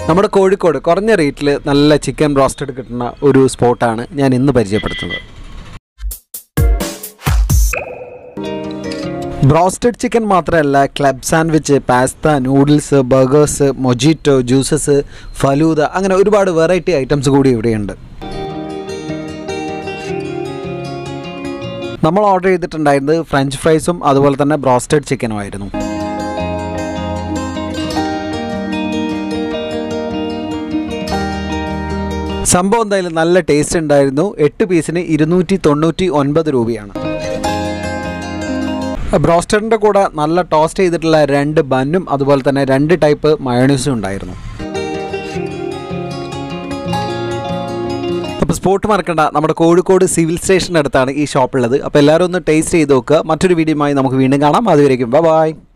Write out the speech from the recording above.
നമ്മുടെ കോഴിക്കോട് കുറഞ്ഞ റേറ്റിൽ നല്ല ചിക്കൻ ബ്രോസ്റ്റഡ് കിട്ടുന്ന ഒരു സ്പോട്ടാണ് ഞാൻ ഇന്ന് പരിചയപ്പെടുത്തുന്നത് ബ്രോസ്റ്റഡ് ചിക്കൻ മാത്രമല്ല club sandwich pasta noodles burgers mojito juices falooda അങ്ങനെ ഒരുപാട് വെറൈറ്റി ഐറ്റംസ് കൂടി ഇവിടെയുണ്ട് നമ്മൾ ഓർഡർ ചെയ്തിട്ടുണ്ടായിരുന്നത് ഫ്രഞ്ച് ഫ്രൈസും അതുപോലെ തന്നെ ബ്രോസ്റ്റഡ് ചിക്കനും ആയിരുന്നു സംഭവം എന്തായാലും നല്ല ടേസ്റ്റ് ഉണ്ടായിരുന്നു എട്ട് പീസിന് ഇരുന്നൂറ്റി തൊണ്ണൂറ്റി ഒൻപത് രൂപയാണ് ബ്രോസ്റ്ററിൻ്റെ കൂടെ നല്ല ടോസ്റ്റ് ചെയ്തിട്ടുള്ള രണ്ട് ബന്നും അതുപോലെ തന്നെ രണ്ട് ടൈപ്പ് മയോണീസും ഉണ്ടായിരുന്നു അപ്പോൾ സ്പോട്ട് മറക്കണ്ട നമ്മുടെ കോഴിക്കോട് സിവിൽ സ്റ്റേഷൻ്റെ അടുത്താണ് ഈ ഷോപ്പുള്ളത് അപ്പോൾ എല്ലാവരും ഒന്ന് ടേസ്റ്റ് ചെയ്ത് നോക്കുക മറ്റൊരു വീഡിയോയുമായി നമുക്ക് വീണ്ടും കാണാം അതുവരേക്കും ബൈ